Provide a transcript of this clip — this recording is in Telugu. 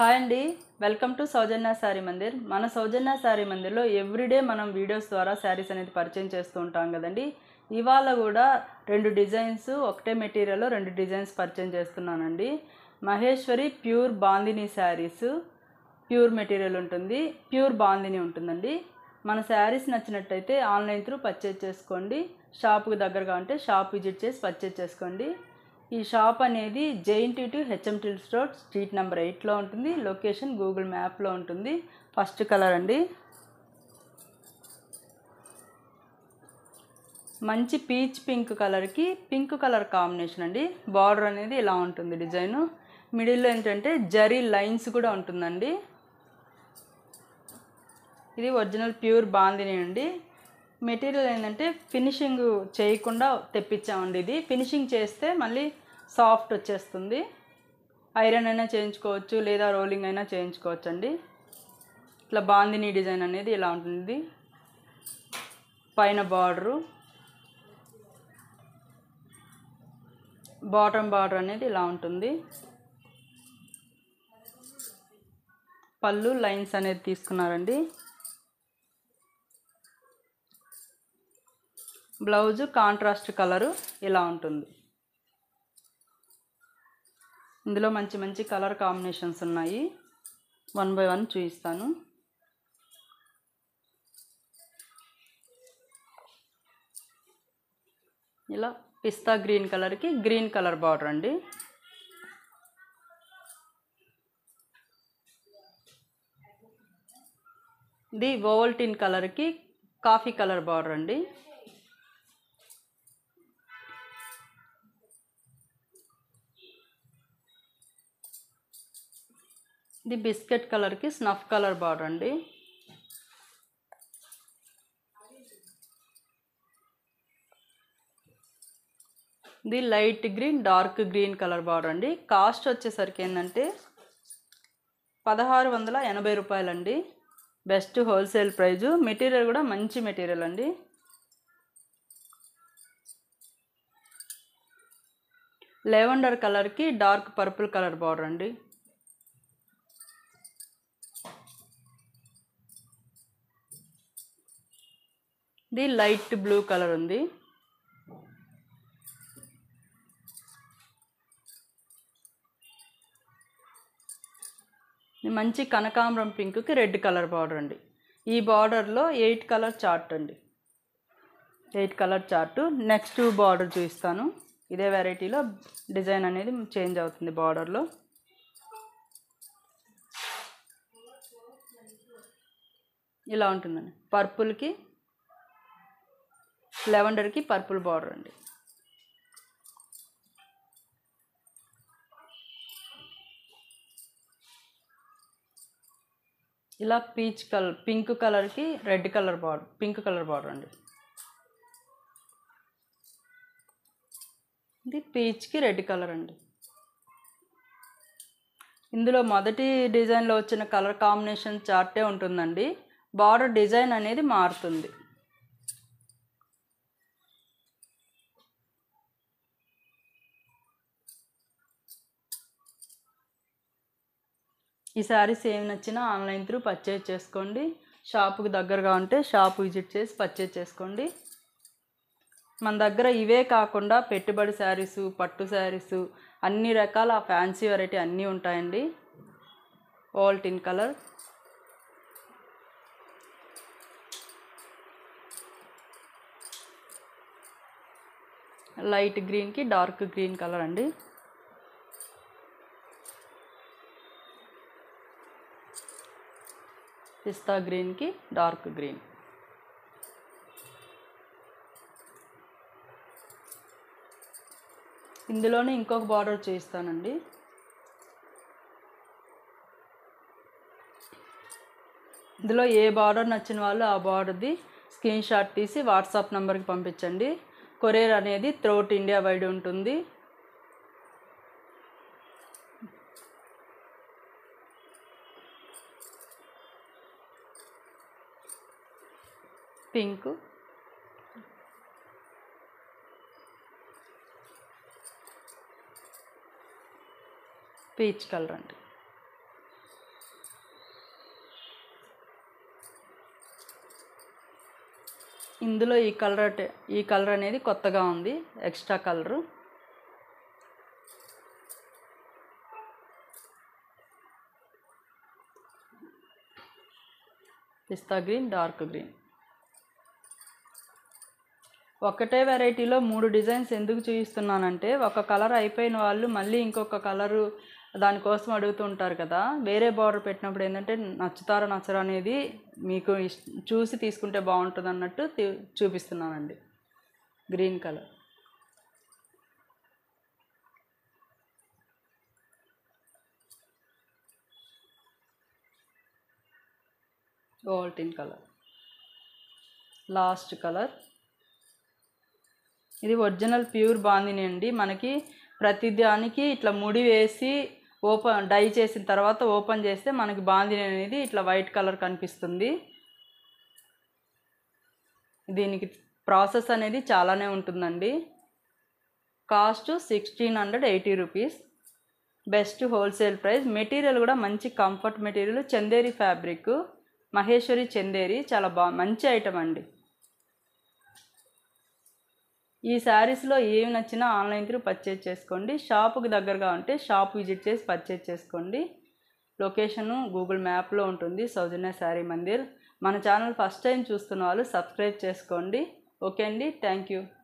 హాయ్ అండి welcome to Saujanya saree Mandir మన సౌజన్య శారీ మందిర్లో ఎవ్రీడే మనం వీడియోస్ ద్వారా శారీస్ అనేది పరిచయం చేస్తూ ఉంటాం కదండి ఇవాళ కూడా రెండు డిజైన్స్ ఒకటే మెటీరియల్లో రెండు డిజైన్స్ పరిచయం చేస్తున్నానండి Maheshwari pure bandhani sarees pure material ఉంటుంది ప్యూర్ బాందిని ఉంటుందండి మన శారీస్ నచ్చినట్టయితే ఆన్లైన్ త్రూ పర్చేజ్ చేసుకోండి షాప్కి దగ్గరగా ఉంటే షాప్ విజిట్ చేసి పర్చేజ్ చేసుకోండి ఈ షాప్ అనేది JNT HM hills road street number ఎయిట్లో ఉంటుంది లొకేషన్ గూగుల్ మ్యాప్లో ఉంటుంది ఫస్ట్ కలర్ అండి మంచి పీచ్ పింక్ కలర్కి పింక్ కలర్ కాంబినేషన్ అండి బార్డర్ అనేది ఇలా ఉంటుంది డిజైను మిడిల్లో ఏంటంటే జరీ లైన్స్ కూడా ఉంటుందండి ఇది ఒరిజినల్ ప్యూర్ బాందిని అండి మెటీరియల్ ఏంటంటే ఫినిషింగ్ చేయకుండా తెప్పించామండి ఇది ఫినిషింగ్ చేస్తే మళ్ళీ సాఫ్ట్ వచ్చేస్తుంది ఐరన్ అయినా చేయించుకోవచ్చు లేదా రోలింగ్ అయినా చేయించుకోవచ్చు అండి ఇట్లా బాందిని డిజైన్ అనేది ఇలా ఉంటుంది పైన బార్డరు బాటమ్ బార్డర్ అనేది ఇలా ఉంటుంది పళ్ళు లైన్స్ అనేది తీసుకున్నారండి బ్లౌజు కాంట్రాస్ట్ కలరు ఇలా ఉంటుంది ఇందులో మంచి మంచి కలర్ కాంబినేషన్స్ ఉన్నాయి వన్ బై వన్ చూపిస్తాను ఇలా పిస్తా గ్రీన్ కలర్కి గ్రీన్ కలర్ బార్డర్ అండి ఇది ఓవల్టిన్ కలర్కి కాఫీ కలర్ బార్డర్ అండి ఇది బిస్కెట్ కలర్కి స్నఫ్ కలర్ బార్డర్ అండి ఇది light green dark green colour border అండి కాస్ట్ వచ్చేసరికి ఏంటంటే పదహారు వందల ఎనభై రూపాయలండి బెస్ట్ హోల్సేల్ ప్రైజు మెటీరియల్ కూడా మంచి మెటీరియల్ అండి లెవెండర్ కలర్కి డార్క్ పర్పుల్ కలర్ బార్డర్ అండి ఇది లైట్ బ్లూ కలర్ ఉంది ఇది మంచి కనకాంబరం పింక్కి రెడ్ కలర్ బార్డర్ అండి ఈ బార్డర్లో ఎయిట్ కలర్ చార్ట్ అండి eight colour chart next border చూపిస్తాను ఇదే వెరైటీలో డిజైన్ అనేది చేంజ్ అవుతుంది బార్డర్లో ఇలా ఉంటుందండి పర్పుల్కి లెవెండర్కి పర్పుల్ బార్డర్ అండి ఇలా పీచ్ కలర్ పింక్ కలర్కి red colour border pink colour border అండి ఇది పీచ్కి రెడ్ కలర్ అండి ఇందులో మొదటి డిజైన్లో వచ్చిన కలర్ కాంబినేషన్ చార్టే ఉంటుందండి బార్డర్ డిజైన్ అనేది మారుతుంది ఈ శారీస్ ఏమి నచ్చినా ఆన్లైన్ త్రూ పర్చేజ్ చేసుకోండి షాపుకి దగ్గరగా ఉంటే షాప్ విజిట్ చేసి పర్చేజ్ చేసుకోండి మన దగ్గర ఇవే కాకుండా పెట్టుబడి శారీస్ పట్టు శారీస్ అన్ని రకాల ఫ్యాన్సీ వెరైటీ అన్నీ ఉంటాయండి ఓల్టిన్ కలర్ లైట్ గ్రీన్కి డార్క్ గ్రీన్ కలర్ అండి పిస్తా గ్రీన్కి డార్క్ గ్రీన్ ఇందులోనే ఇంకొక బార్డర్ చేయిస్తానండి ఇందులో ఏ బార్డర్ నచ్చిన వాళ్ళు ఆ బార్డర్ది స్క్రీన్ షాట్ తీసి వాట్సాప్ నెంబర్కి పంపించండి కొరియర్ అనేది త్రోట్ ఇండియా వైడ్ ఉంటుంది పింక్ పీచ్ కలర్ అండి ఇందులో ఈ కలర్ అటే- ఈ కలర్ అనేది కొత్తగా ఉంది extra colour pista green dark green ఒకటే వెరైటీలో మూడు డిజైన్స్ ఎందుకు చూపిస్తున్నానంటే ఒక కలర్ అయిపోయిన వాళ్ళు మళ్ళీ ఇంకొక కలరు దానికోసం అడుగుతూ ఉంటారు కదా వేరే బార్డర్ పెట్టినప్పుడు ఏంటంటే నచ్చుతారా నచ్చరా అనేది మీకు ఇష్- చూసి తీసుకుంటే బాగుంటుంది అన్నట్టు తీ- చూపిస్తున్నానండి green colour Ovaltine colour last colour ఇది ఒరిజినల్ ప్యూర్ బాందిని అండి మనకి ప్రతి దానికి ఇట్లా ముడి వేసి ఓపెన్ డై చేసిన తర్వాత ఓపెన్ చేస్తే మనకి బాందిని అనేది ఇట్లా వైట్ కలర్ కనిపిస్తుంది దీనికి ప్రాసెస్ అనేది చాలానే ఉంటుందండి cost sixteen hundred eighty rupees best wholesale price material కూడా మంచి comfort material Chanderi fabric Maheshwari Chanderi చాలా బా మంచి ఐటమ్ అండి ఈ శారీస్లో ఏమి నచ్చినా ఆన్లైన్ త్రూ పర్చేజ్ చేసుకోండి షాపుకి దగ్గరగా ఉంటే షాప్ విజిట్ చేసి పర్చేజ్ చేసుకోండి లొకేషను గూగుల్ మ్యాప్లో ఉంటుంది సౌజన్య శారీ మందిర్ మన ఛానల్ ఫస్ట్ టైం చూస్తున్న వాళ్ళు సబ్స్క్రైబ్ చేసుకోండి ఓకే అండి థ్యాంక్ యూ